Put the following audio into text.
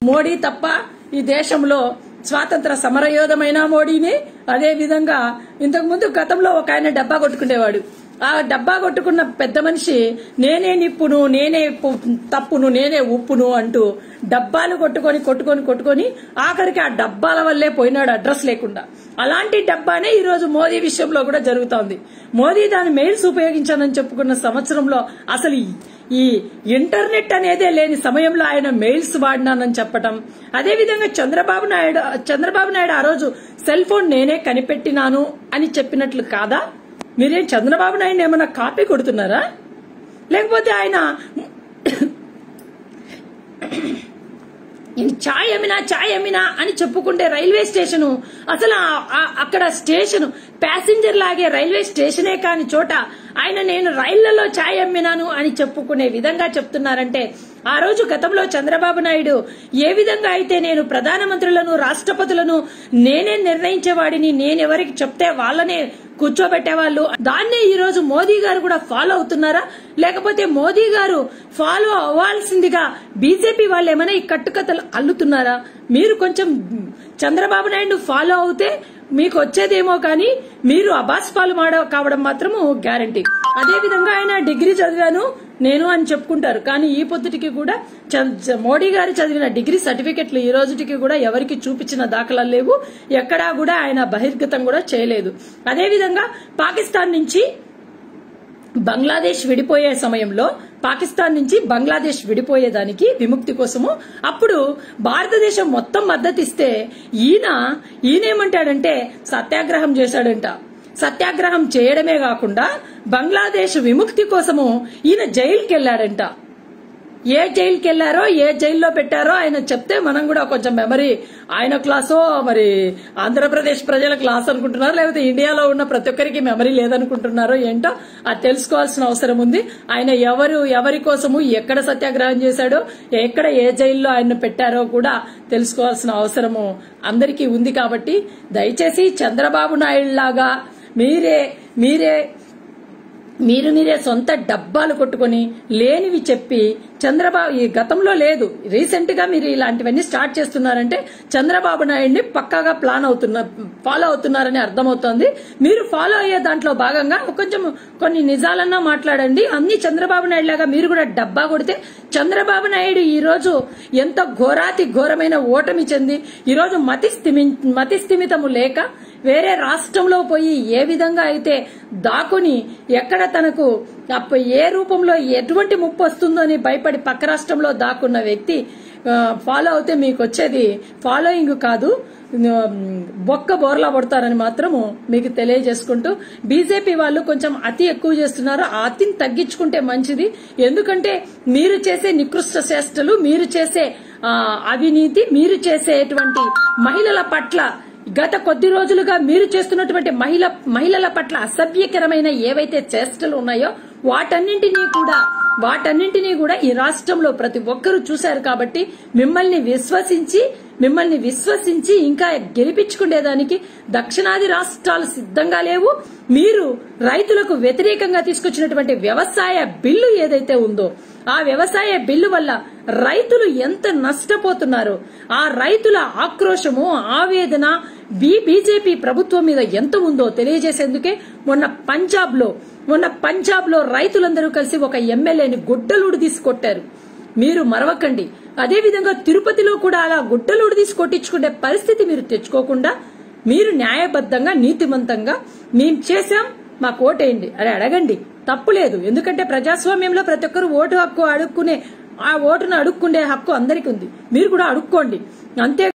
మోడీ తప్ప ఈ దేశంలో స్వాతంత్ర సమరయోధమైన మోడీని అదే విధంగా ఇంతకు ముందు గతంలో ఒక ఆయన డబ్బా కొట్టుకునేవాడు ఆ డబ్బా కొట్టుకున్న పెద్ద మనిషి నేనే నిప్పును నేనే పు- తప్పును నేనే ఉప్పును అంటూ డబ్బాలు కొట్టుకొని కొట్టుకొని కొట్టుకొని ఆఖరికి ఆ డబ్బాల వల్లే పోయినాడు అడ్రస్ లేకుండా అలాంటి డబ్బానే ఈ రోజు మోదీ విషయంలో కూడా జరుగుతోంది మోదీ దాని మెయిల్స్ ఉపయోగించానని చెప్పుకున్న సంవత్సరంలో అసలు ఈ- ఈ ఇంటర్నెట్ అనేదే లేని సమయంలో ఆయన మెయిల్స్ వాడినానని చెప్పటం అదే విధంగా చంద్రబాబు నాయుడు చంద్రబాబు నాయుడు ఆ రోజు సెల్ ఫోన్ నేనే కనిపెట్టినాను అని చెప్పినట్లు కాదా మీరేం చంద్రబాబు నాయుడు ఏమైనా కాపీ కొడుతున్నారా లేకపోతే ఆయన నేను ఛాయ్ అమ్మినా ఛాయ్ అమ్మినా అని చెప్పుకుంటే రైల్వే స్టేషను అసలు ఆ- ఆ- అక్కడ స్టేషన్ ప్యాసింజర్ లాగే రైల్వే స్టేషనే కాని చోట ఆయన నేను రైళ్లలో ఛాయ్ అమ్మినాను అని చెప్పుకునే విధంగా చెప్తున్నారంటే ఆ రోజు గతంలో చంద్రబాబు నాయుడు ఏ విధంగా అయితే నేను ప్రధానమంత్రులను రాష్ట్రపతులను నేనే నిర్ణయించేవాడిని నేనెవరికి చెప్తే వాళ్ళనే కూర్చోబెట్టేవాళ్ళు దాన్నే ఈ రోజు మోదీ గారు కూడా ఫాలో అవుతున్నారా లేకపోతే మోదీ గారు ఫాలో అవ్వాల్సిందిగా బీజేపీ వాళ్ళు ఏమైనా ఈ కట్టుకథలు అల్లుతున్నారా మీరు కొంచెం చంద్రబాబు నాయుడు ఫాలో అవుతే మీకు వచ్చేదేమో కానీ మీరు అబాస్ పాలు మాడ కావడం మాత్రము గ్యారంటీ అదే విధంగా ఆయన డిగ్రీ చదివాను నేను అని చెప్పుకుంటారు కానీ ఈ పొద్దుటికి కూడా చ- చ- మోడీ గారు చదివిన డిగ్రీ సర్టిఫికెట్లు ఈ రోజుటికి కూడా ఎవరికి చూపించిన దాఖలాలు లేవు ఎక్కడా కూడా ఆయన బహిర్గతం కూడా చేయలేదు అదే విధంగా పాకిస్తాన్ నుంచి బంగ్లాదేశ్ విడిపోయే సమయంలో పాకిస్తాన్ నుంచి బంగ్లాదేశ్ విడిపోయేదానికి విముక్తి కోసము అప్పుడు భారతదేశం మొత్తం మద్దతు ఇస్తే ఈయన ఈయనేమంటాడంటే సత్యాగ్రహం చేశాడంట సత్యాగ్రహం చేయడమే కాకుండా బంగ్లాదేశ్ విముక్తి కోసము ఈయన జైలుకి వెళ్లాడంట ఏ జైలుకి వెళ్లారో ఏ జైల్లో పెట్టారో ఆయన చెప్తే మనం కూడా కొంచెం మెమరీ ఆయన క్లాసో మరి ఆంధ్రప్రదేశ్ ప్రజల క్లాస్ అనుకుంటున్నారు లేకపోతే ఇండియాలో ఉన్న ప్రతి ఒక్కరికి మెమరీ లేదనుకుంటున్నారో ఏంటో అది తెలుసుకోవాల్సిన అవసరం ఉంది ఆయన ఎవరు ఎవరి కోసము ఎక్కడ సత్యాగ్రహం చేశాడో ఎక్కడ ఏ జైల్లో ఆయన పెట్టారో కూడా తెలుసుకోవాల్సిన అవసరము అందరికీ ఉంది కాబట్టి దయచేసి చంద్రబాబు నాయుడు లాగా మీరే మీరే మీరు మీరే సొంత డబ్బాలు కొట్టుకొని లేనివి చెప్పి చంద్రబాబు ఈ గతంలో లేదు రీసెంట్ గా మీరు ఇలాంటివన్నీ స్టార్ట్ చేస్తున్నారంటే చంద్రబాబు నాయుడిని పక్కాగా ప్లాన్ అవుతున్న ఫాలో అవుతున్నారని అర్థమవుతోంది మీరు ఫాలో అయ్యే దాంట్లో భాగంగా కొంచెం కొన్ని నిజాలన్నా మాట్లాడండి అన్ని చంద్రబాబు నాయుడు లాగా మీరు కూడా డబ్బా కొడితే చంద్రబాబు నాయుడు ఈ రోజు ఎంత ఘోరాతి ఘోరమైన ఓటమి చెంది ఈ రోజు మతి స్థిమి మతి స్థిమితము లేక వేరే రాష్ట్రంలో పోయి ఏ విధంగా అయితే దాకుని ఎక్కడ తనకు అప్ప ఏ రూపంలో ఎటువంటి ముప్పు వస్తుందో అని భయపడి పక్క రాష్ట్రంలో దాక్కున్న వ్యక్తి ఆ, ఫాలో అవుతే మీకు వచ్చేది ఫాలోయింగ్ కాదు ఆ, బొక్క బోర్లా పడతారని మాత్రము మీకు తెలియజేసుకుంటూ బీజేపీ వాళ్ళు కొంచెం అతి ఎక్కువ చేస్తున్నారు ఆ అతిని తగ్గించుకుంటే మంచిది ఎందుకంటే మీరు చేసే నికృష్ట చేష్టలు మీరు చేసే ఆ, అవినీతి మీరు చేసేటువంటి మహిళల పట్ల గత కొద్ది రోజులుగా మీరు చేస్తున్నటువంటి మహిళ మహిళల పట్ల అసభ్యకరమైన ఏవైతే చేష్టలు ఉన్నాయో వాటన్నింటినీ కూడా వాటన్నింటినీ కూడా ఈ రాష్ట్రంలో ప్రతి ఒక్కరూ చూశారు కాబట్టి మిమ్మల్ని విశ్వసించి మిమ్మల్ని విశ్వసించి ఇంకా గెలిపించుకునేదానికి దక్షిణాది రాష్ట్రాలు సిద్ధంగా లేవు మీరు రైతులకు వ్యతిరేకంగా తీసుకొచ్చినటువంటి వ్యవసాయ బిల్లు ఏదైతే ఉందో ఆ వ్యవసాయ బిల్లు వల్ల రైతులు ఎంత నష్టపోతున్నారో ఆ రైతుల ఆక్రోశము ఆవేదన బీ బీజేపీ ప్రభుత్వం మీద ఎంత ఉందో తెలియజేసేందుకే మొన్న పంజాబ్ లో మొన్న పంజాబ్ లో రైతులందరూ కలిసి ఒక ఎమ్మెల్యేని గుడ్డలుడి తీసుకొట్టారు మీరు మరవకండి అదే విధంగా తిరుపతిలో కూడా అలా గుడ్డలుడి తీసి కొట్టించుకునే పరిస్థితి మీరు తెచ్చుకోకుండా మీరు న్యాయబద్ధంగా నీతివంతంగా మేం చేశాం మాకు ఓటేయండి అని అడగండి తప్పు లేదు ఎందుకంటే ప్రజాస్వామ్యంలో ప్రతి ఒక్కరు ఓటు హక్కు అడుక్కునే ఆ ఓటును అడుక్కునే హక్కు అందరికీ ఉంది మీరు కూడా అడుక్కోండి అంతే